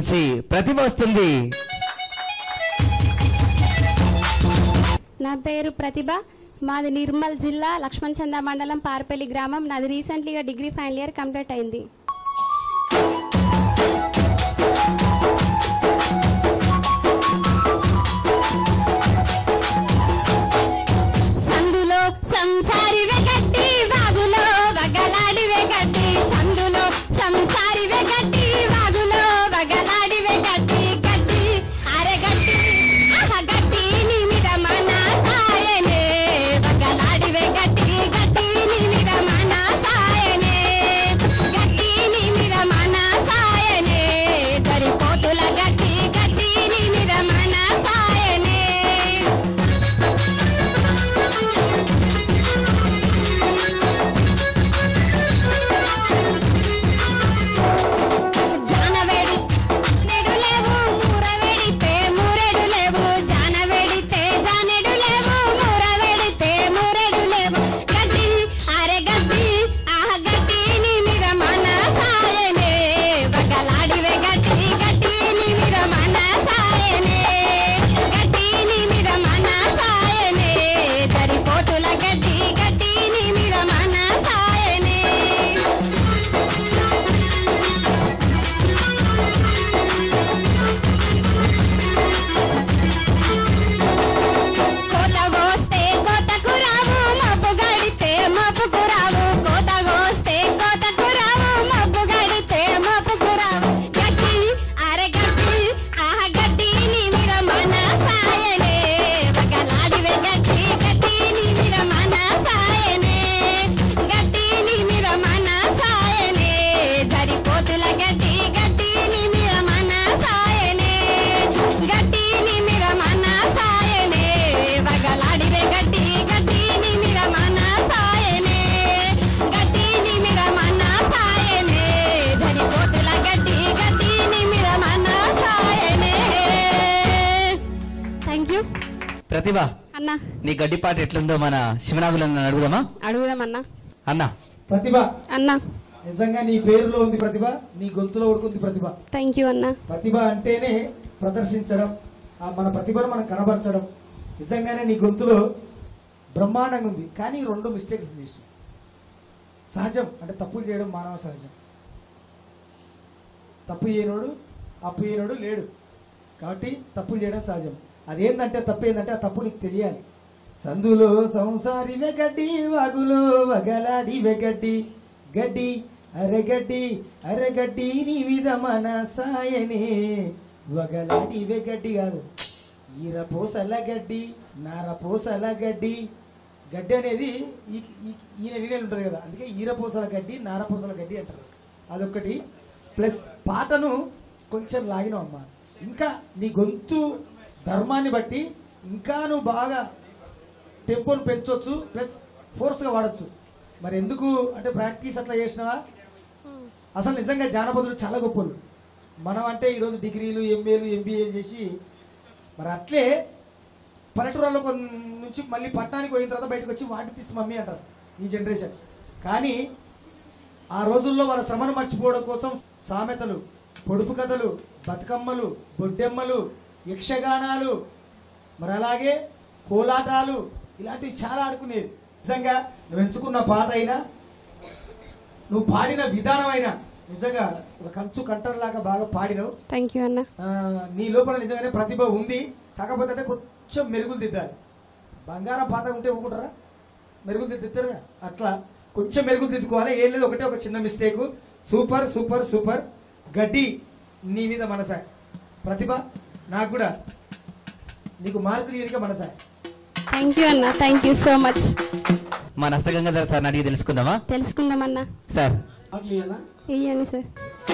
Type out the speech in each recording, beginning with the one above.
నుంచి ప్రతిభ వస్తుంది నా పేరు ప్రతిభ మాది నిర్మల్ జిల్లా లక్ష్మణ్ చంద మండలం పార్పల్లి గ్రామం నాది రీసెంట్లీగా డిగ్రీ ఫైనల్ ఇయర్ కంప్లీట్ అయింది సందులో సంసారివే గట్టి వాగులో వగలాడివే గట్టి సందులో సంసారివే గట్టి వాగులో వగలాడివే గట్టి గట్టి అరే గట్టి ఆహ గట్టి నీ మీద మన సాయనే వగలాడివే గట్టి గట్టి నీ మీద మన సాయనే గట్టి నీ మీద మన సాయనే సరిపోతుల గట్టి గట్టి నీ మీద మన సాయనే జానవేడి నెడు లేవు మూరవేడితే మూరెడు లేవు జానవేడితే జానెడు లేవు మూరవేడితే మూరెడు లేవు గడ్డి అరే గడ్డి ఆహ గడ్డి నీ మీద మన సాయనే బగలాడివే గడ్డి గడ్డి నీ మీద మన సాయనే గడ్డి నీ మీద మన సాయనే సరిపోతుల గడ్డి గడ్డి నీ మీద మన సాయనే కోత గోస్తే కోతకు రావు మబ్బు గడితే మబ్బుకు రావు కోత గోస్తే కోతకు రావు మబ్బు గడితే మబ్బుకు రావు గట్టి అరే గట్టి ఆహ గట్టి నీ మీద మన సాయనే బగలాడివే గట్టి గట్టి నీ మీద మన సాయనే గట్టి నీ మీద మన సాయనే సరిపోతుల గట్టి గట్టి నీ మీద మన సాయనే గట్టి నీ మీద మన సాయనే వగలాడివే గట్టి గట్టి నీ మీద మన సాయనే గట్టి నీ మీద మన సాయనే సరిపోతుల గట్టి గట్టి నీ మీద మన సాయనే థ్యాంక్ యూ ప్రతిభ అన్న నీ గడ్డి పాట ఎట్లుందో మన శివనాగులను అడుగుదామా అడుగుదామన్నా అన్న ప్రతిభ అన్న నిజంగా నీ పేరులో ఉంది ప్రతిభ నీ గొంతులో ఉడుకుంది ప్రతిభ థ్యాంక్ యూ అన్న ప్రతిభ అంటేనే ప్రదర్శించడం ఆ మన ప్రతిభను మనం కనబరచడం నిజంగానే నీ గొంతులో బ్రహ్మాండంగా ఉంది కానీ రెండు మిస్టేక్స్ చేసి సహజం అంటే తప్పులు చేయడం మానవ సహజం తప్పు చేయనోడు అప్పు చేయనోడు లేడు కాబట్టి తప్పులు చేయడం సహజం అదేంటంటే తప్పు ఏంటంటే ఆ తప్పు నీకు తెలియాలి సందులో సంసారి వెగడ్డి వాగులో వగలాడి వెగడ్డి గడ్డి అరెగడ్డి అరెగడ్డి నీ మీద మన సాయనే వగలాడి వెగడ్డి కాదు ఈర పూసల గడ్డి నార పూసల గడ్డి గడ్డి అనేది ఈ- ఈ- ఈయన వీణలు ఉంటుంది కదా అందుకే ఈరపూసల గడ్డి నారపూసల గడ్డి అంటారు అదొకటి ప్లస్ పాటను కొంచెం లాగినావు అమ్మా ఇంకా నీ గొంతు ధర్మాన్ని బట్టి ఇంకా నువ్వు బాగా టెంపోను పెంచవచ్చు ప్లస్ ఫోర్స్గా వాడచ్చు మరి ఎందుకు అంటే ప్రాక్టీస్ అట్లా చేసినావా అసలు నిజంగా జానపదులు చాలా గొప్పలు మనం అంటే ఈరోజు డిగ్రీలు ఎంఏలు ఎంబీఏలు చేసి మరి అట్లే పల్లెటూరులో నుంచి మళ్ళీ పట్టణానికి పోయిన తర్వాత బయటకు వచ్చి వాటి తీసి మమ్మీ అంటారు ఈ జనరేషన్ కానీ ఆ రోజుల్లో వాళ్ళ శ్రమను మర్చిపోవడం కోసం సామెతలు పొడుపు కథలు బతుకమ్మలు బొడ్డెమ్మలు యక్షగానాలు మరి అలాగే కోలాటాలు ఇలాంటివి చాలా ఆడుకునేది నిజంగా నువ్వు ఎంచుకున్న పాట అయినా నువ్వు పాడిన విధానం అయినా నిజంగా ఒక కంచు కంటర్లాగా బాగా పాడినవు థ్యాంక్ యూ అన్న ఆ, నీ లోపల నిజంగానే ప్రతిభ ఉంది కాకపోతే అంటే కొంచెం మెరుగులు దిద్దాలి బంగారం పాత ఉంటే ఊకుంటారా మెరుగులు దిద్దుతారుగా అట్లా కొంచెం మెరుగులు దిద్దుకోవాలి ఏం లేదు ఒకటే ఒక చిన్న మిస్టేక్ సూపర్ సూపర్ సూపర్ గడ్డి నీ మీద మనసా ప్రతిభ నాకు కూడా నీకు మార్కులు ఎదిక మనసా థ్యాంక్ యూ అన్న థ్యాంక్ యూ సో మచ్ మా నష్టగంగాధర్ సార్ అడిగి తెలుసుకుందామా తెలుసుకుందామన్నా సార్ ఇయ్యండి సార్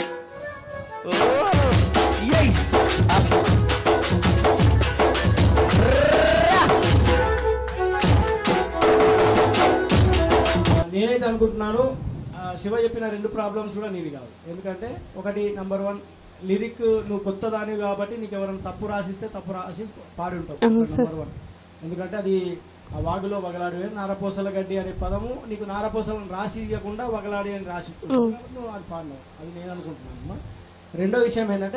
నేనైతే అనుకుంటున్నాను ఆ, శివ చెప్పిన రెండు ప్రాబ్లమ్స్ కూడా నీవి కావు ఎందుకంటే ఒకటి నంబర్ వన్ లిరిక్ నువ్వు కొత్త దానివి కాబట్టి నీకు ఎవరైనా తప్పు రాసిస్తే తప్పు రాసి పాడి ఉంటావు అవును సార్. నంబర్ వన్ ఎందుకంటే అది ఆ వాగులో వగలాడి నారపోసల గడ్డి అనే పదము నీకు నారపోసలను రాసి ఇవ్వకుండా వగలాడి అని రాసి అవును. నువ్వు అది పాడినావు అది నేను అనుకుంటున్నాను అమ్మా రెండో విషయం ఏంటంటే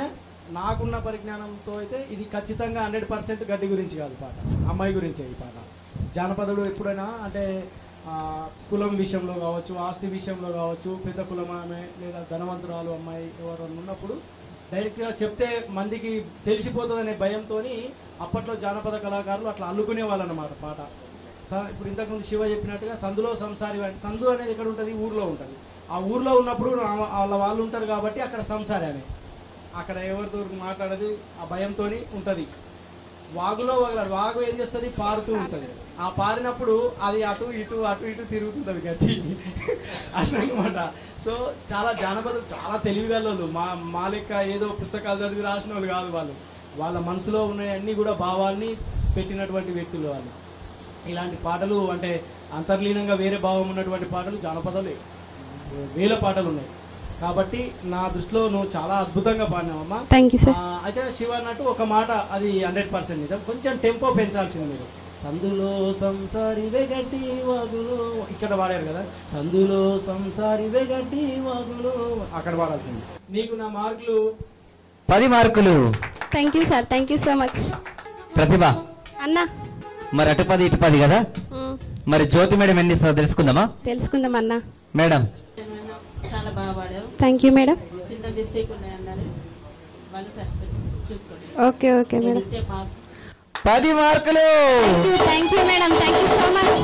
నాకున్న పరిజ్ఞానంతో అయితే ఇది ఖచ్చితంగా హండ్రెడ్ పర్సెంట్ గడ్డి గురించి కాదు పాట అమ్మాయి గురించే ఈ పాట జానపదుడు ఎప్పుడైనా అంటే ఆ, కులం విషయంలో కావచ్చు ఆస్తి విషయంలో కావచ్చు పెద్ద కులం ఆమె లేదా ధనవంతురాలు అమ్మాయి ఎవరైనా ఉన్నప్పుడు డైరెక్ట్గా చెప్తే మందికి తెలిసిపోతుందనే భయంతో అప్పట్లో జానపద కళాకారులు అట్లా అల్లుకునే వాళ్ళు అన్నమాట పాట స- ఇప్పుడు ఇంతకుముందు శివ చెప్పినట్టుగా సందులో సంసారి వాడి- సందు అనేది ఎక్కడ ఉంటుంది ఊర్లో ఉంటుంది ఆ ఊర్లో ఉన్నప్పుడు నా- వాళ్ళ వాళ్ళు ఉంటారు కాబట్టి అక్కడ సంసారి అనే అక్కడ ఎవరితో మాట్లాడదు ఆ భయంతో ఉంటుంది వాగులో వగలాడు వాగు ఏం చేస్తుంది పారుతూ ఉంటుంది ఆ పారినప్పుడు అది అటు ఇటు అటు ఇటు తిరుగుతుంటది గట్టి అట్లనమాట సో చాలా జానపదం చాలా తెలివిగలలు మా మా లెక్క ఏదో పుస్తకాలు చదివి రాసిన వాళ్ళు కాదు వాళ్ళు వాళ్ళ మనసులో ఉన్న అన్ని కూడా భావాల్ని పెట్టినటువంటి వ్యక్తులు వాళ్ళు ఇలాంటి పాటలు అంటే అంతర్లీనంగా వేరే భావం ఉన్నటువంటి పాటలు జానపదాలే వేల పాటలు ఉన్నాయి కాబట్టి నా దృష్టిలో నువ్వు చాలా అద్భుతంగా పాడినావమ్మా థ్యాంక్ యూ సార్ ఆ, అయితే శివ అన్నట్టు ఒక మాట అది హండ్రెడ్ పర్సెంట్ నిజం కొంచెం టెంపో పెంచాల్సింది మీరు సందులో సంసారి వెగటి వాగులో ఇక్కడ పాడారు కదా సందులో సంసారి వెగటి వాగులో అక్కడ పాడాల్సింది నీకు నా మార్కులు పది మార్కులు thank you sir thank you so much Pratibha అన్న మరి అటు పది ఇటు పది కదా ఉమ్, మరి జ్యోతి మేడం ఎన్ని ఇస్తుందో తెలుసుకుందామా తెలుసుకుందాం అన్న మేడం చాలా బాగా పాడావు థ్యాంక్ యూ మేడం చిన్న మిస్టేక్ ఉన్నాయన్నారు వాళ్ళు సరిపోయి చూసుకోండి ఓకే ఓకే నేను మేడం ఇచ్చే మార్క్స్ పది మార్కులు thank you madam thank you so much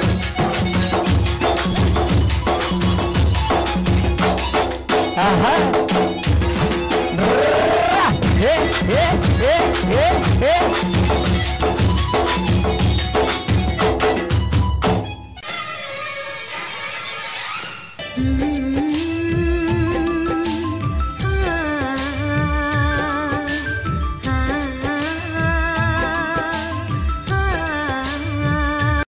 ఆహా